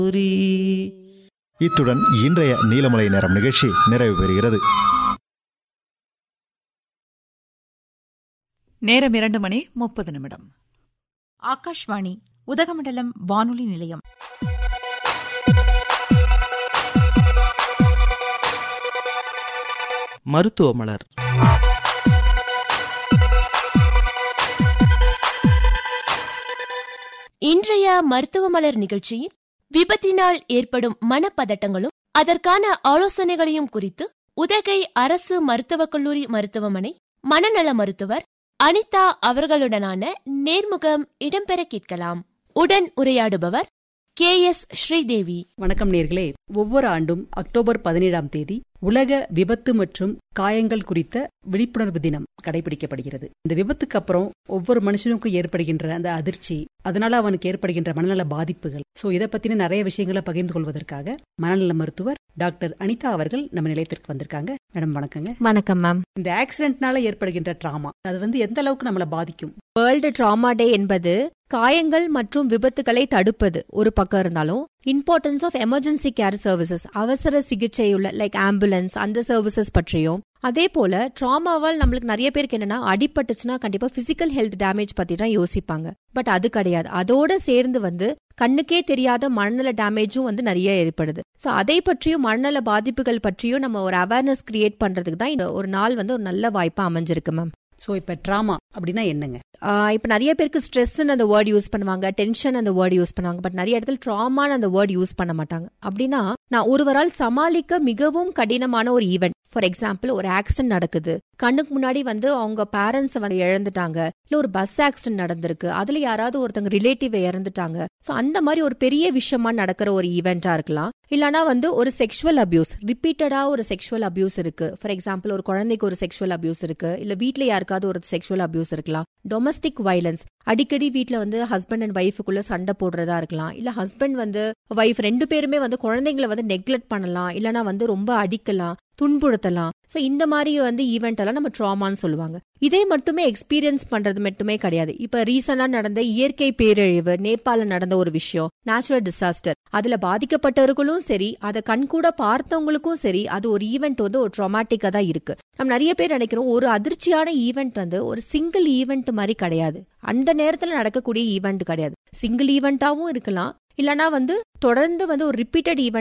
இத்துடன் இன்றைய நீலமலை நேரம் நிகழ்ச்சி நிறைவு பெறுகிறது நேரம் இரண்டு மணி முப்பது நிமிடம் ஆகாஷ்வாணி உதகமண்டலம் வானொலி நிலையம் மருத்துவ மலர் இன்றைய மருத்துவ மலர் நிகழ்ச்சியில் விபத்தினால் ஏற்படும் மனப்பதட்டங்களும் அதற்கான ஆலோசனைகளையும் குறித்து உதகை அரசு மருத்துவக் கல்லூரி மருத்துவமனை மனநல மருத்துவர் அனிதா அவர்களுடனான நேர்முகம் இடம்பெற கேட்கலாம் உடன் உரையாடுபவர் கே எஸ் ஸ்ரீதேவி வணக்கம் நேர்களே ஒவ்வொரு ஆண்டும் அக்டோபர் பதினேழாம் தேதி உலக விபத்து மற்றும் காயங்கள் குறித்த விழிப்புணர்வு தினம் கடைபிடிக்கப்படுகிறது இந்த விபத்துக்கு அப்புறம் ஒவ்வொரு மனுஷனுக்கும் ஏற்படுகின்ற அந்த அதிர்ச்சி அதனால அவனுக்கு ஏற்படுகின்ற மனநல பாதிப்புகள் சோ இதை பத்தின நிறைய விஷயங்களை பகிர்ந்து கொள்வதற்காக மனநல மருத்துவர் டாக்டர் அனிதா அவர்கள் நம்ம நிலையத்திற்கு வந்திருக்காங்க மேடம் வணக்கங்க வணக்கம் மேம் இந்த ஆக்சிடென்ட்னால ஏற்படுகின்ற டிராமா அது வந்து எந்த அளவுக்கு நம்மள பாதிக்கும் வேர்ல்டு ட்ராமா டே என்பது காயங்கள் மற்றும் விபத்துகளை தடுப்பது ஒரு பக்கம் இருந்தாலும் importance of emergency care services அவசர சிகிச்சை உள்ள லைக் ஆம்புலன்ஸ் அந்த சர்வீசஸ் பற்றியும் அதே போல ட்ராமாவால் நம்மளுக்கு நிறைய பேருக்கு என்னன்னா அடிபட்டுச்சுன்னா கண்டிப்பா பிசிக்கல் ஹெல்த் டேமேஜ் பத்தி தான் யோசிப்பாங்க பட் அது கிடையாது அதோட சேர்ந்து வந்து கண்ணுக்கே தெரியாத மனநல டேமேஜும் வந்து நிறைய ஏற்படுது சோ அதை பற்றியும் மனநல பாதிப்புகள் பற்றியும் நம்ம ஒரு அவேர்னஸ் கிரியேட் பண்றதுக்கு தான் இந்த ஒரு நாள் வந்து ஒரு நல்ல வாய்ப்பா அமைஞ்சிருக்கு மேம் சோ இப்ப டிராமா அப்படின்னா என்னங்க ஆஹ் இப்ப நிறைய பேருக்கு ஸ்ட்ரெஸ்ன்னு அந்த வேர்ட் யூஸ் பண்ணுவாங்க டென்ஷன் அந்த வேர்ட் யூஸ் பண்ணுவாங்க பட் நிறைய இடத்துல ட்ராமான்னு அந்த வேர்ட் யூஸ் பண்ண மாட்டாங்க அப்படின்னா நான் ஒருவரால் சமாளிக்க மிகவும் கடினமான ஒரு ஈவெண்ட் ஃபார் எக்ஸாம்பிள் ஒரு ஆக்சிடென்ட் நடக்குது கண்ணுக்கு முன்னாடி வந்து அவங்க பேரண்ட்ஸ் வந்து இழந்துட்டாங்க இல்ல ஒரு பஸ் ஆக்சிடென்ட் நடந்திருக்கு அதுல யாராவது ஒருத்தங்க ரிலேட்டிவ் இறந்துட்டாங்க சோ அந்த மாதிரி ஒரு பெரிய விஷயமா நடக்கிற ஒரு ஈவெண்டா இருக்கலாம் இல்லனா வந்து ஒரு செக்ஷுவல் அபியூஸ் ரிப்பீட்டடா ஒரு செக்ஷுவல் அபியூஸ் இருக்கு ஃபார் எக்ஸாம்பிள் ஒரு குழந்தைக்கு ஒரு செக்ஷுவல் அபியூஸ் இருக்கு இல்ல வீட்ல யாருக்காவது ஒரு செக்ஷுவல் அபியூஸ் இருக்கலாம் டொமஸ்டிக் வைலன்ஸ் அடிக்கடி வீட்ல வந்து ஹஸ்பண்ட் அண்ட் ஒய்ஃபுக்குள்ள சண்டை போடுறதா இருக்கலாம் இல்ல ஹஸ்பண்ட் வந்து ஒய்ஃப் ரெண்டு பேருமே வந்து குழந்தைங்களை வந்து நெக்லெக்ட் பண்ணலாம் இல்லனா வந்து ரொம்ப அடிக்கலாம் துன்புறுத்தலாம் சோ இந்த மாதிரி வந்து ஈவெண்ட் எல்லாம் நம்ம ட்ராமான்னு சொல்லுவாங்க இதே மட்டுமே எக்ஸ்பீரியன்ஸ் பண்றது மட்டுமே கிடையாது இப்ப ரீசெண்டா நடந்த இயற்கை பேரழிவு நேபாள நடந்த ஒரு விஷயம் நேச்சுரல் டிசாஸ்டர் அதுல பாதிக்கப்பட்டவர்களும் சரி அதை கண்கூட பார்த்தவங்களுக்கும் சரி அது ஒரு ஈவெண்ட் வந்து ஒரு ட்ராமாட்டிக்கா தான் இருக்கு நம்ம நிறைய பேர் நினைக்கிறோம் ஒரு அதிர்ச்சியான ஈவெண்ட் வந்து ஒரு சிங்கிள் ஈவெண்ட் மாதிரி கிடையாது அந்த நேரத்துல நடக்கக்கூடிய ஈவெண்ட் கிடையாது சிங்கிள் ஈவெண்டாவும் இருக்கலாம் இல்லனா வந்து தொடர்ந்து வந்து ஒரு ரிப்பீட்டட் ஈவெண்ட்